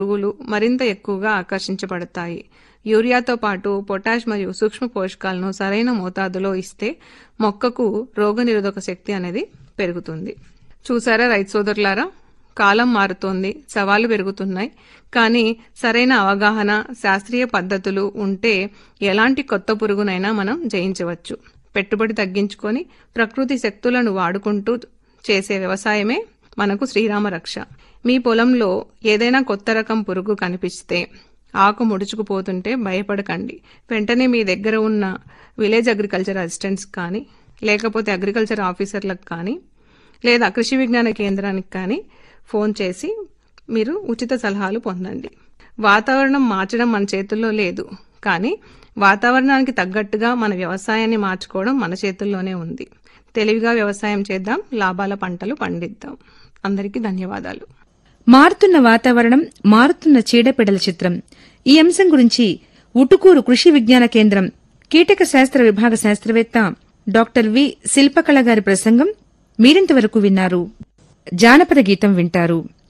పురుగులు మరింత ఎక్కువగా ఆకర్షించబడతాయి యూరియాతో పాటు పొటాష్ మరియు సూక్ష్మ పోషకాలను సరైన మోతాదులో ఇస్తే మొక్కకు రోగనిరోధక శక్తి అనేది పెరుగుతుంది చూసారా రైతు సోదరులారా కాలం మారుతోంది సవాళ్లు పెరుగుతున్నాయి కానీ సరైన అవగాహన శాస్త్రీయ పద్ధతులు ఉంటే ఎలాంటి కొత్త పురుగునైనా మనం జయించవచ్చు పెట్టుబడి తగ్గించుకొని ప్రకృతి శక్తులను వాడుకుంటూ చేసే వ్యవసాయమే మనకు శ్రీరామ రక్ష మీ పొలంలో ఏదైనా కొత్త రకం పురుగు కనిపిస్తే ఆకు ముడుచుకుపోతుంటే భయపడకండి వెంటనే మీ దగ్గర ఉన్న విలేజ్ అగ్రికల్చర్ అసిస్టెంట్స్ కానీ లేకపోతే అగ్రికల్చర్ ఆఫీసర్లకు కానీ లేదా కృషి విజ్ఞాన కేంద్రానికి కానీ ఫోన్ చేసి మీరు ఉచిత సలహాలు పొందండి వాతావరణం మార్చడం మన చేతుల్లో లేదు కానీ వాతావరణానికి తగ్గట్టుగా మన వ్యవసాయాన్ని మార్చుకోవడం మన చేతుల్లోనే ఉంది తెలివిగా వ్యవసాయం చేద్దాం లాభాల పంటలు పండిద్దాం అందరికీ ధన్యవాదాలు మారుతున్న వాతావరణం మారుతున్న చీడపీడల చిత్రం ఈ అంశం గురించి ఉటుకూరు కృషి విజ్ఞాన కేంద్రం కీటక శాస్త్ర విభాగ శాస్త్రవేత్త డాక్టర్ వి శిల్పకళ గారి ప్రసంగం మీరింతవరకు విన్నారు జానపద గీతం వింటారు